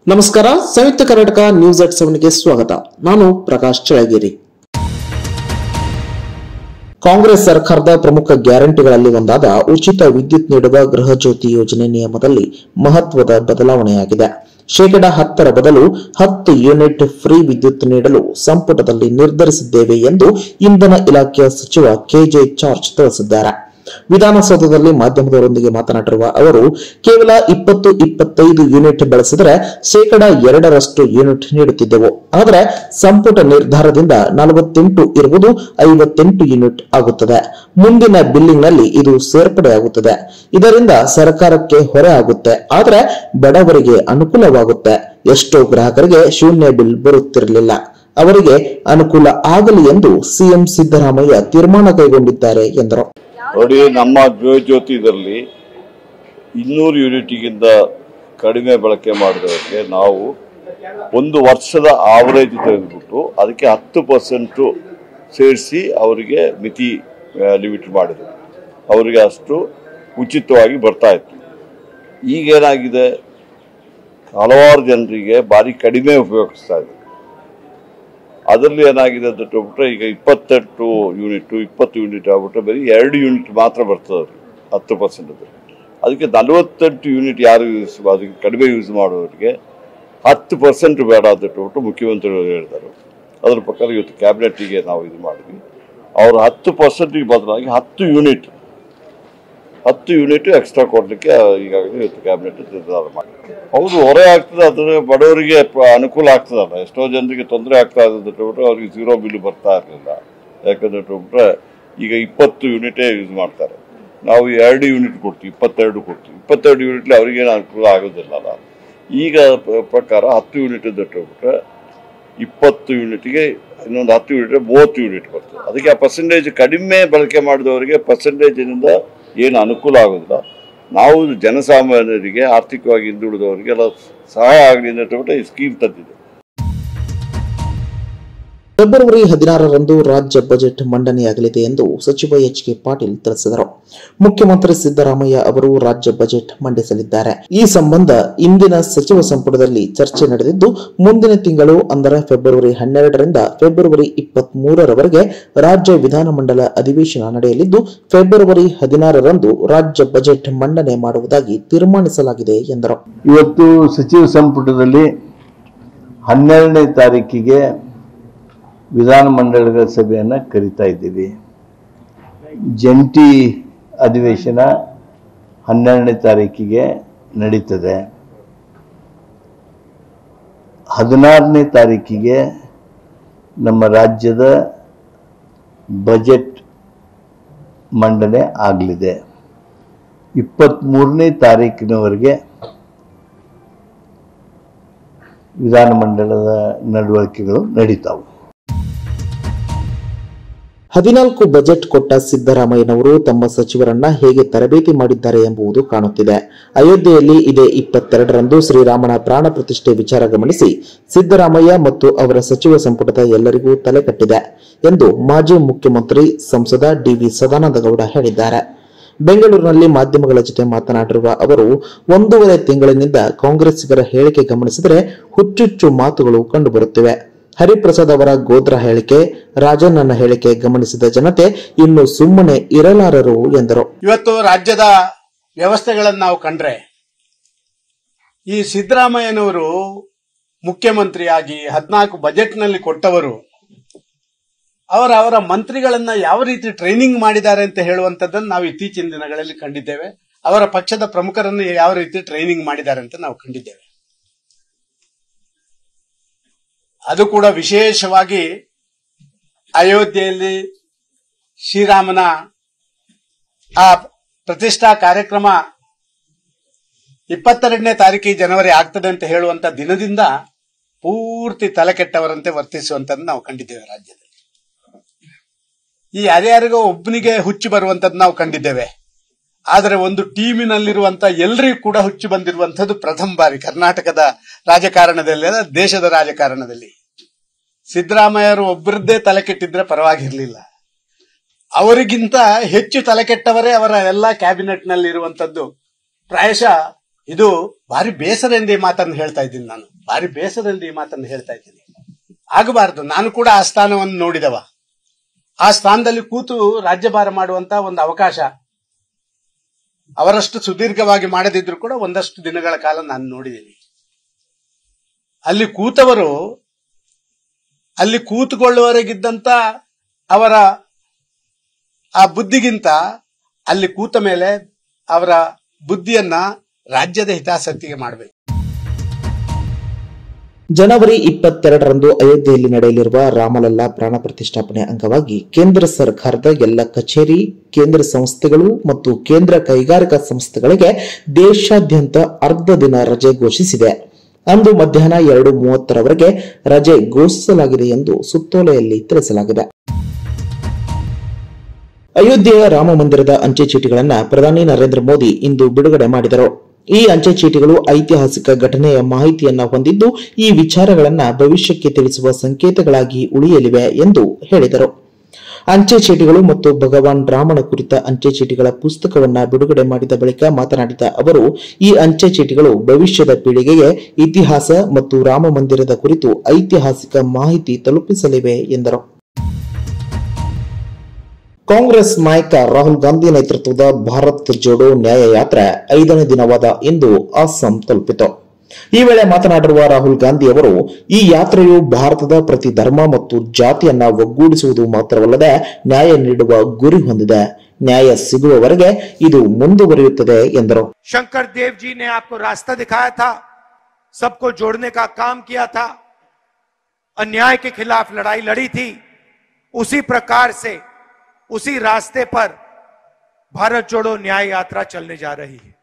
ನಮಸ್ಕಾರ Samyukta Karnataka news at ಸೆವೆನ್ಗೆ ಸ್ವಾಗತ ನಾನು ಪ್ರಕಾಶ್ ಚಳಗಿರಿ ಕಾಂಗ್ರೆಸ್ ಸರ್ಕಾರದ ಪ್ರಮುಖ ಗ್ಯಾರಂಟಿಗಳಲ್ಲಿ ಒಂದಾದ ಉಚಿತ ವಿದ್ಯುತ್ ನೀಡುವ ಗೃಹ ಜ್ಯೋತಿ ಯೋಜನೆ ನಿಯಮದಲ್ಲಿ ಮಹತ್ವದ ಬದಲಾವಣೆಯಾಗಿದೆ ಶೇಕಡ ಹತ್ತರ ಬದಲು ಹತ್ತು ಯೂನಿಟ್ ಫ್ರೀ ವಿದ್ಯುತ್ ನೀಡಲು ಸಂಪುಟದಲ್ಲಿ ನಿರ್ಧರಿಸಿದ್ದೇವೆ ಎಂದು ಇಂಧನ ಇಲಾಖೆಯ ಸಚಿವ ಕೆಜೆ ಜಾರ್ಜ್ ತಿಳಿಸಿದ್ದಾರೆ ವಿಧಾನಸೌಧದಲ್ಲಿ ಮಾಧ್ಯಮದವರೊಂದಿಗೆ ಮಾತನಾಡಿರುವ ಅವರು ಕೇವಲ ಇಪ್ಪತ್ತು ಇಪ್ಪತ್ತೈದು ಯೂನಿಟ್ ಬಳಸಿದರೆ ಶೇಕಡ ಎರಡರಷ್ಟು ಯೂನಿಟ್ ನೀಡುತ್ತಿದ್ದೆವು ಆದರೆ ಸಂಪುಟ ನಿರ್ಧಾರದಿಂದ ನಲವತ್ತೆಂಟು ಇರುವುದು ಐವತ್ತೆಂಟು ಯೂನಿಟ್ ಆಗುತ್ತದೆ ಮುಂದಿನ ಬಿಲ್ಲಿಂಗ್ನಲ್ಲಿ ಇದು ಸೇರ್ಪಡೆಯಾಗುತ್ತದೆ ಇದರಿಂದ ಸರ್ಕಾರಕ್ಕೆ ಹೊರೆ ಆಗುತ್ತೆ ಆದರೆ ಬಡವರಿಗೆ ಅನುಕೂಲವಾಗುತ್ತೆ ಎಷ್ಟೋ ಗ್ರಾಹಕರಿಗೆ ಶೂನ್ಯ ಬಿಲ್ ಬರುತ್ತಿರಲಿಲ್ಲ ಅವರಿಗೆ ಅನುಕೂಲ ಆಗಲಿ ಎಂದು ಸಿಎಂ ಸಿದ್ದರಾಮಯ್ಯ ತೀರ್ಮಾನ ಕೈಗೊಂಡಿದ್ದಾರೆ ಎಂದರು ನೋಡಿ ನಮ್ಮ ಗೃಹ ಜ್ಯೋತಿದಲ್ಲಿ ಇನ್ನೂರು ಯೂನಿಟ್ಗಿಂತ ಕಡಿಮೆ ಬಳಕೆ ಮಾಡಿದವರಿಗೆ ನಾವು ಒಂದು ವರ್ಷದ ಆವರೇಜ್ ತೆಗೆದುಬಿಟ್ಟು ಅದಕ್ಕೆ ಹತ್ತು ಪರ್ಸೆಂಟು ಸೇರಿಸಿ ಅವರಿಗೆ ಮಿತಿ ಲಿಮಿಟ್ ಮಾಡಿದ್ರು ಅವರಿಗೆ ಅಷ್ಟು ಉಚಿತವಾಗಿ ಬರ್ತಾ ಇತ್ತು ಈಗೇನಾಗಿದೆ ಹಲವಾರು ಜನರಿಗೆ ಭಾರಿ ಕಡಿಮೆ ಉಪಯೋಗಿಸ್ತಾ ಇದೆ ಅದರಲ್ಲಿ ಏನಾಗಿದೆ ಅಂತ ಹೇಳ್ಬಿಟ್ರೆ ಈಗ ಇಪ್ಪತ್ತೆಂಟು ಯೂನಿಟ್ ಇಪ್ಪತ್ತು ಯೂನಿಟ್ ಆಗ್ಬಿಟ್ರೆ ಬರೀ ಎರಡು ಯೂನಿಟ್ ಮಾತ್ರ ಬರ್ತದೆ ಅವ್ರಿಗೆ ಹತ್ತು ಪರ್ಸೆಂಟ್ ಅದು ಅದಕ್ಕೆ ನಲವತ್ತೆಂಟು ಯೂನಿಟ್ ಯಾರು ಯೂಸ್ ಅದಕ್ಕೆ ಕಡಿಮೆ ಯೂಸ್ ಮಾಡೋರಿಗೆ ಹತ್ತು ಪರ್ಸೆಂಟ್ ಬೇಡ ಅಂತ ಹೇಳ್ಬಿಟ್ಟು ಮುಖ್ಯಮಂತ್ರಿಗಳು ಹೇಳ್ತಾರೆ ಅದ್ರ ಪ್ರಕಾರ ಇವತ್ತು ಕ್ಯಾಬಿನೆಟ್ಟಿಗೆ ನಾವು ಇದು ಮಾಡಿದ್ವಿ ಅವರು ಹತ್ತು ಪರ್ಸೆಂಟಿಗೆ ಬದಲಾಗಿ ಹತ್ತು ಯೂನಿಟ್ ಹತ್ತು ಯೂನಿಟ್ ಎಕ್ಸ್ಟ್ರಾ ಕೊಡಲಿಕ್ಕೆ ಈಗಾಗಲೇ ಇವತ್ತು ಕ್ಯಾಬಿನೆಟ್ ನಿರ್ಧಾರ ಮಾಡಿ ಹೌದು ಹೊರೆ ಆಗ್ತದೆ ಅದ್ರ ಬಡವರಿಗೆ ಪ- ಅನುಕೂಲ ಆಗ್ತದಲ್ಲ ಎಷ್ಟೋ ಜನರಿಗೆ ತೊಂದರೆ ಆಗ್ತಾ ಇದೆ ಅಂತ ಹೇಳ್ಬಿಟ್ರೆ ಅವ್ರಿಗೆ ಝೀರೋ ಬಿಲ್ ಬರ್ತಾ ಇರಲಿಲ್ಲ ಯಾಕಂದ್ರೆ ಹೇಳ್ಬಿಟ್ರೆ ಈಗ ಇಪ್ಪತ್ತು ಯೂನಿಟೇ ಯೂಸ್ ಮಾಡ್ತಾರೆ ನಾವು ಎರಡು ಯೂನಿಟ್ ಕೊಡ್ತೀವಿ ಇಪ್ಪತ್ತೆರಡು ಕೊಡ್ತೀವಿ ಇಪ್ಪತ್ತೆರಡು ಯೂನಿಟ್ಲಿ ಅವ್ರಿಗೇನು ಅನುಕೂಲ ಆಗೋದಿಲ್ಲ ಅಲ್ಲ ಈಗ ಪ- ಪ್ರಕಾರ ಹತ್ತು ಯೂನಿಟ್ ಅಂತ ಹೇಳ್ಬಿಟ್ರೆ ಇಪ್ಪತ್ತು ಯೂನಿಟ್ಗೆ ಇನ್ನೊಂದು ಹತ್ತು ಯೂನಿಟ್ ಮೂವತ್ತು ಯೂನಿಟ್ ಬರ್ತದೆ ಅದಕ್ಕೆ ಆ ಪರ್ಸೆಂಟೇಜ್ ಕಡಿಮೆ ಬಳಕೆ ಮಾಡಿದವರಿಗೆ ಪರ್ಸೆಂಟೇಜಿನಿಂದ ಏನು ಅನುಕೂಲ ಆಗೋದಿಲ್ಲ ನಾವು ಜನಸಾಮಾನ್ಯರಿಗೆ ಆರ್ಥಿಕವಾಗಿ ಹಿಂದುಳಿದವರಿಗೆಲ್ಲ ಸಹಾಯ ಆಗಲಿ ಅಂತ ಹೇಳ್ಬಿಟ್ಟು ಈ ಸ್ಕೀಮ್ ತಂದಿದೆ ಫೆಬ್ರವರಿ ಹದಿನಾರರಂದು ರಾಜ್ಯ ಬಜೆಟ್ ಮಂಡನೆಯಾಗಲಿದೆ ಎಂದು ಸಚಿವ ಎಚ್ ಕೆ ಪಾಟೀಲ್ ತಿಳಿಸಿದರು ಮುಖ್ಯಮಂತ್ರಿ ಸಿದ್ದರಾಮಯ್ಯ ಅವರು ರಾಜ್ಯ ಬಜೆಟ್ ಮಂಡಿಸಲಿದ್ದಾರೆ ಈ ಸಂಬಂಧ ಇಂದಿನ ಸಚಿವ ಸಂಪುಟದಲ್ಲಿ ಚರ್ಚೆ ನಡೆದಿದ್ದು ಮುಂದಿನ ತಿಂಗಳು ಅಂದರೆ ಫೆಬ್ರವರಿ ಹನ್ನೆರಡರಿಂದ ಫೆಬ್ರವರಿ ಇಪ್ಪತ್ತ್ ಮೂರರವರೆಗೆ ರಾಜ್ಯ ವಿಧಾನಮಂಡಲ ಅಧಿವೇಶನ ನಡೆಯಲಿದ್ದು ಫೆಬ್ರವರಿ ಹದಿನಾರರಂದು ರಾಜ್ಯ ಬಜೆಟ್ ಮಂಡನೆ ಮಾಡುವುದಾಗಿ ತೀರ್ಮಾನಿಸಲಾಗಿದೆ ಎಂದರು ಇವತ್ತು ಸಚಿವ ಸಂಪುಟದಲ್ಲಿ ಹನ್ನೆರಡನೇ ತಾರೀಕಿಗೆ ವಿಧಾನಮಂಡಲಗಳ ಸಭೆಯನ್ನು ಕರಿತಾ ಇದ್ದೀವಿ ಜಂಟಿ ಅಧಿವೇಶನ ಹನ್ನೆರಡನೇ ತಾರೀಕಿಗೆ ನಡೀತದೆ ಹದಿನಾರನೇ ತಾರೀಕಿಗೆ ನಮ್ಮ ರಾಜ್ಯದ ಬಜೆಟ್ ಮಂಡನೆ ಆಗಲಿದೆ ಇಪ್ಪತ್ತ್ಮೂರನೇ ತಾರೀಕಿನವರೆಗೆ ವಿಧಾನಮಂಡಲದ ನಡವಳಿಕೆಗಳು ನಡೀತಾವು ಹದಿನಾಲ್ಕು ಬಜೆಟ್ ಕೊಟ್ಟ ಸಿದ್ದರಾಮಯ್ಯನವರು ತಮ್ಮ ಸಚಿವರನ್ನ ಹೇಗೆ ತರಬೇತಿ ಮಾಡಿದ್ದಾರೆ ಎಂಬುದು ಕಾಣುತ್ತಿದೆ ಅಯೋಧ್ಯೆಯಲ್ಲಿ ಇದೇ ಇಪ್ಪತ್ತೆರಡರಂದು ಶ್ರೀರಾಮನ ಪ್ರಾಣ ಪ್ರತಿಷ್ಠೆ ವಿಚಾರ ಗಮನಿಸಿ ಸಿದ್ದರಾಮಯ್ಯ ಮತ್ತು ಅವರ ಸಚಿವ ಸಂಪುಟದ ಎಲ್ಲರಿಗೂ ತಲೆ ಕಟ್ಟಿದೆ ಎಂದು ಮಾಜಿ ಮುಖ್ಯಮಂತ್ರಿ ಸಂಸದ ಡಿವಿ ಸದಾನಂದಗೌಡ ಹೇಳಿದ್ದಾರೆ ಬೆಂಗಳೂರಿನಲ್ಲಿ ಮಾಧ್ಯಮಗಳ ಜೊತೆ ಮಾತನಾಡಿರುವ ಅವರು ಒಂದೂವರೆ ತಿಂಗಳಿನಿಂದ ಕಾಂಗ್ರೆಸ್ಸಿಗರ ಹೇಳಿಕೆ ಗಮನಿಸಿದರೆ ಹುಚ್ಚುಚ್ಚು ಮಾತುಗಳು ಕಂಡುಬರುತ್ತಿವೆ ಹರಿಪ್ರಸಾದ್ ಅವರ ಗೋದ್ರ ಹೇಳಿಕೆ ರಾಜಣ್ಣನ ಹೇಳಿಕೆ ಗಮನಿಸಿದ ಜನತೆ ಇನ್ನು ಸುಮ್ಮನೆ ಇರಲಾರರು ಎಂದರು ಇವತ್ತು ರಾಜ್ಯದ ವ್ಯವಸ್ಥೆಗಳನ್ನು ನಾವು ಕಂಡ್ರೆ ಈ ಸಿದ್ದರಾಮಯ್ಯನವರು ಮುಖ್ಯಮಂತ್ರಿಯಾಗಿ ಹದಿನಾಲ್ಕು ಬಜೆಟ್ನಲ್ಲಿ ಕೊಟ್ಟವರು ಅವರ ಅವರ ಮಂತ್ರಿಗಳನ್ನ ಯಾವ ರೀತಿ ಟ್ರೈನಿಂಗ್ ಮಾಡಿದ್ದಾರೆ ಅಂತ ಹೇಳುವಂತದ್ದನ್ನು ನಾವು ಇತ್ತೀಚಿನ ದಿನಗಳಲ್ಲಿ ಕಂಡಿದ್ದೇವೆ ಅವರ ಪಕ್ಷದ ಪ್ರಮುಖರನ್ನು ಯಾವ ರೀತಿ ಟ್ರೈನಿಂಗ್ ಮಾಡಿದ್ದಾರೆ ಅಂತ ನಾವು ಕಂಡಿದ್ದೇವೆ ಅದು ಕೂಡ ವಿಶೇಷವಾಗಿ ಅಯೋಧ್ಯೆಯಲ್ಲಿ ಶ್ರೀರಾಮನ ಆ ಪ್ರತಿಷ್ಠಾ ಕಾರ್ಯಕ್ರಮ ಇಪ್ಪತ್ತೆರಡನೇ ತಾರೀಕಿಗೆ ಜನವರಿ ಆಗ್ತದೆ ಅಂತ ಹೇಳುವಂತ ದಿನದಿಂದ ಪೂರ್ತಿ ತಲೆ ಕೆಟ್ಟವರಂತೆ ವರ್ತಿಸುವಂತದ್ದು ನಾವು ಕಂಡಿದ್ದೇವೆ ರಾಜ್ಯದಲ್ಲಿ ಈ ಯಾರ್ಯಾರಿಗೋ ಒಬ್ಬನಿಗೆ ಹುಚ್ಚು ಬರುವಂತದ್ದು ನಾವು ಕಂಡಿದ್ದೇವೆ ಆದರೆ ಒಂದು ಟೀಮಿನಲ್ಲಿರುವಂತ ಎಲ್ರಿಗೂ ಕೂಡ ಹುಚ್ಚು ಬಂದಿರುವಂತದ್ದು ಪ್ರಥಮ ಬಾರಿ ಕರ್ನಾಟಕದ ರಾಜಕಾರಣದಲ್ಲಿ ಅಲ್ಲ, ದೇಶದ ರಾಜಕಾರಣದಲ್ಲಿ ಸಿದ್ದರಾಮಯ್ಯರು ಒಬ್ಬರದ್ದೇ ತಲೆ ಕೆಟ್ಟಿದ್ರೆ ಪರವಾಗಿರ್ಲಿಲ್ಲ ಅವರಿಗಿಂತ ಹೆಚ್ಚು ತಲೆ ಕೆಟ್ಟವರೇ ಅವರ ಎಲ್ಲಾ ಕ್ಯಾಬಿನೆಟ್ ನಲ್ಲಿ ಇರುವಂತದ್ದು ಪ್ರಾಯಶಃ ಇದು ಭಾರಿ ಬೇಸರ ಎಂದೇ ಮಾತನ್ನು ಹೇಳ್ತಾ ಇದ್ದೀನಿ ನಾನು ಭಾರಿ ಬೇಸರದಲ್ಲಿ ಈ ಮಾತನ್ನು ಹೇಳ್ತಾ ಇದ್ದೀನಿ ಆಗಬಾರದು ನಾನು ಕೂಡ ಆ ಸ್ಥಾನವನ್ನು ನೋಡಿದವ ಆ ಸ್ಥಾನದಲ್ಲಿ ಕೂತು ರಾಜ್ಯಭಾರ ಮಾಡುವಂತ ಒಂದು ಅವಕಾಶ ಅವರಷ್ಟು ಸುದೀರ್ಘವಾಗಿ ಮಾಡದಿದ್ರು ಕೂಡ ಒಂದಷ್ಟು ದಿನಗಳ ಕಾಲ ನಾನು ನೋಡಿದ್ದೀನಿ ಅಲ್ಲಿ ಕೂತವರು ಅಲ್ಲಿ ಕೂತುಕೊಳ್ಳುವವರೆಗಿದ್ದಂತ ಅವರ ಆ ಬುದ್ಧಿಗಿಂತ ಅಲ್ಲಿ ಕೂತ ಮೇಲೆ ಅವರ ಬುದ್ಧಿಯನ್ನ ರಾಜ್ಯದ ಹಿತಾಸಕ್ತಿಗೆ ಮಾಡಬೇಕು ಜನವರಿ ಇಪ್ಪತ್ತೆರಡರಂದು ಅಯೋಧ್ಯೆಯಲ್ಲಿ ನಡೆಯಲಿರುವ ರಾಮಲಲ್ಲಾ ಪ್ರಾಣ ಪ್ರತಿಷ್ಠಾಪನೆ ಅಂಗವಾಗಿ ಕೇಂದ್ರ ಸರ್ಕಾರದ ಎಲ್ಲ ಕಚೇರಿ ಕೇಂದ್ರ ಸಂಸ್ಥೆಗಳು ಮತ್ತು ಕೇಂದ್ರ ಕೈಗಾರಿಕಾ ಸಂಸ್ಥೆಗಳಿಗೆ ದೇಶಾದ್ಯಂತ ಅರ್ಧ ದಿನ ರಜೆ ಘೋಷಿಸಿದೆ ಅಂದು ಮಧ್ಯಾಹ್ನ ಎರಡು ಮೂವತ್ತರವರೆಗೆ ರಜೆ ಘೋಷಿಸಲಾಗಿದೆ ಎಂದು ಸುತ್ತೋಲೆಯಲ್ಲಿ ತಿಳಿಸಲಾಗಿದೆ ಅಯೋಧ್ಯೆಯ ರಾಮ ಮಂದಿರದ ಅಂಚೆ ಚೀಟಿಗಳನ್ನ ಪ್ರಧಾನಿ ನರೇಂದ್ರ ಮೋದಿ ಇಂದು ಬಿಡುಗಡೆ ಮಾಡಿದರು ಈ ಅಂಚೆ ಚೀಟಿಗಳು ಐತಿಹಾಸಿಕ ಘಟನೆಯ ಮಾಹಿತಿಯನ್ನ ಹೊಂದಿದ್ದು ಈ ವಿಚಾರಗಳನ್ನ ಭವಿಷ್ಯಕ್ಕೆ ತಿಳಿಸುವ ಸಂಕೇತಗಳಾಗಿ ಉಳಿಯಲಿವೆ ಎಂದು ಹೇಳಿದರು ಅಂಚೆ ಚೀಟಿಗಳು ಮತ್ತು ಭಗವಾನ್ ರಾಮನ ಕುರಿತ ಅಂಚೆ ಚೀಟಿಗಳ ಪುಸ್ತಕವನ್ನ ಬಿಡುಗಡೆ ಮಾಡಿದ ಬಳಿಕ ಮಾತನಾಡಿದ ಅವರು ಈ ಅಂಚೆ ಚೀಟಿಗಳು ಭವಿಷ್ಯದ ಪೀಳಿಗೆಗೆ ಇತಿಹಾಸ ಮತ್ತು ರಾಮ ಮಂದಿರದ ಕುರಿತು ಐತಿಹಾಸಿಕ ಮಾಹಿತಿ ತಲುಪಿಸಲಿವೆ ಎಂದರು ಕಾಂಗ್ರೆಸ್ ನಾಯಕ ರಾಹುಲ್ ಗಾಂಧಿ ನೇತೃತ್ವದ ಭಾರತ್ ಜೋಡೋ ನ್ಯಾಯ ಯಾತ್ರೆ ಐದನೇ ದಿನವಾದ ಇಂದು ಅಸ್ಸಾಂ ತಲುಪಿತು ಈ ವೇಳೆ ಮಾತನಾಡಿರುವ ರಾಹುಲ್ ಗಾಂಧಿ ಅವರು ಈ ಯಾತ್ರೆಯು ಭಾರತದ ಪ್ರತಿ ಧರ್ಮ ಮತ್ತು ಜಾತಿಯನ್ನ ಒಗ್ಗೂಡಿಸುವುದು ಮಾತ್ರವಲ್ಲದೆ ನ್ಯಾಯ ನೀಡುವ ಗುರಿ ಹೊಂದಿದೆ ನ್ಯಾಯ ಸಿಗುವವರೆಗೆ ಇದು ಮುಂದುವರಿಯುತ್ತದೆ ಎಂದರು शंकर देव जी ने आपको रास्ता दिखाया था सबको जोड़ने का काम किया था अन्याय के खिलाफ लड़ाई लड़ी थी उसी प्रकार से उसी रास्ते पर भारत जोड़ो न्याय यात्रा चलने जा रही है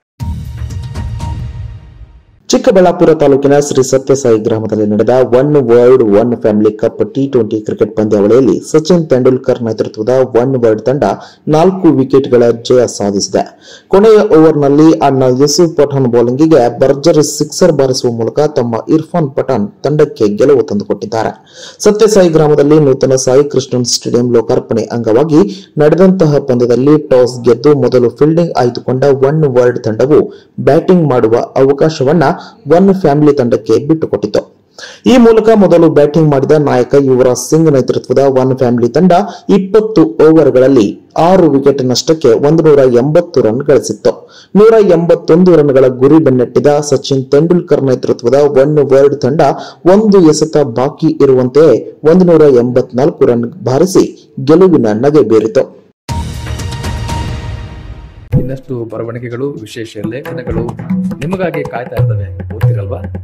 ಚಿಕ್ಕಬಳ್ಳಾಪುರ ತಾಲೂಕಿನ ಶ್ರೀ ಸತ್ಯಸಾಯಿ ಗ್ರಾಮದಲ್ಲಿ ನಡೆದ one world one family cup T twenty cricket ಪಂದ್ಯಾವಳಿಯಲ್ಲಿ ಸಚಿನ್ ತೆಂಡೂಲ್ಕರ್ ನೇತೃತ್ವದ ಒನ್ ವರ್ಲ್ಡ್ ತಂಡ ನಾಲ್ಕು ವಿಕೆಟ್ಗಳ ಜಯ ಸಾಧಿಸಿದೆ ಕೊನೆಯ ಓವರ್ನಲ್ಲಿ ಅಣ್ಣ ಯೂಸುಫ್ ಪಠಾಣ್ ಬೌಲಿಂಗಿಗೆ ಭರ್ಜರಿ ಸಿಕ್ಸರ್ ಬಾರಿಸುವ ಮೂಲಕ ತಮ್ಮ ಇರ್ಫಾನ್ ಪಠಾಣ್ ತಂಡಕ್ಕೆ ಗೆಲುವು ತಂದುಕೊಟ್ಟಿದ್ದಾರೆ ಸತ್ಯಸಾಯಿ ಗ್ರಾಮದಲ್ಲಿ ನೂತನ ಸಾಯಿ ಕೃಷ್ಣನ್ ಸ್ಟೇಡಿಯಂ ಲೋಕಾರ್ಪಣೆ ಅಂಗವಾಗಿ ನಡೆದಂತಹ ಪಂದ್ಯದಲ್ಲಿ ಟಾಸ್ ಗೆದ್ದು ಮೊದಲು ಫೀಲ್ಡಿಂಗ್ ಆಯ್ದುಕೊಂಡ ಒನ್ ವರ್ಲ್ಡ್ ತಂಡವು ಬ್ಯಾಟಿಂಗ್ ಮಾಡುವ ಅವಕಾಶವನ್ನ ಒನ್ ಫ್ಯಾಮಿಲಿ ತಂಡಕ್ಕೆ ಬಿಟ್ಟುಕೊಟ್ಟಿತು ಈ ಮೂಲಕ ಮೊದಲು ಬ್ಯಾಟಿಂಗ್ ಮಾಡಿದ ನಾಯಕ ಯುವರಾಜ್ ಸಿಂಗ್ ನೇತೃತ್ವದ ಒನ್ ಫ್ಯಾಮಿಲಿ ತಂಡ ಇಪ್ಪತ್ತು ಓವರ್ಗಳಲ್ಲಿ ಆರು ವಿಕೆಟ್ ನಷ್ಟಕ್ಕೆ ಒಂದು ನೂರ ಎಂಬತ್ತು ರನ್ ಗಳಿಸಿತ್ತು ನೂರ ಎಂಬತ್ತೊಂದು ರನ್ಗಳ ಗುರಿ ಬೆನ್ನಟ್ಟಿದ ಸಚಿನ್ ತೆಂಡೂಲ್ಕರ್ ನೇತೃತ್ವದ ಒನ್ ವರ್ಲ್ಡ್ ತಂಡ ಒಂದು ಎಸೆತ ಬಾಕಿ ಇರುವಂತೆಯೇ ಒಂದು ನೂರ ಎಂಬತ್ನಾಲ್ಕು ರನ್ ಬಾರಿಸಿ ಗೆಲುವಿನ ನಗೆ ಬೀರಿತು ಇನ್ನಷ್ಟು ಬರವಣಿಗೆಗಳು ವಿಶೇಷ ಲೇಖನಗಳು ನಿಮಗಾಗಿ ಕಾಯ್ತಾ ಇರ್ತವೆ ಓದ್ತಿರಲ್ವಾ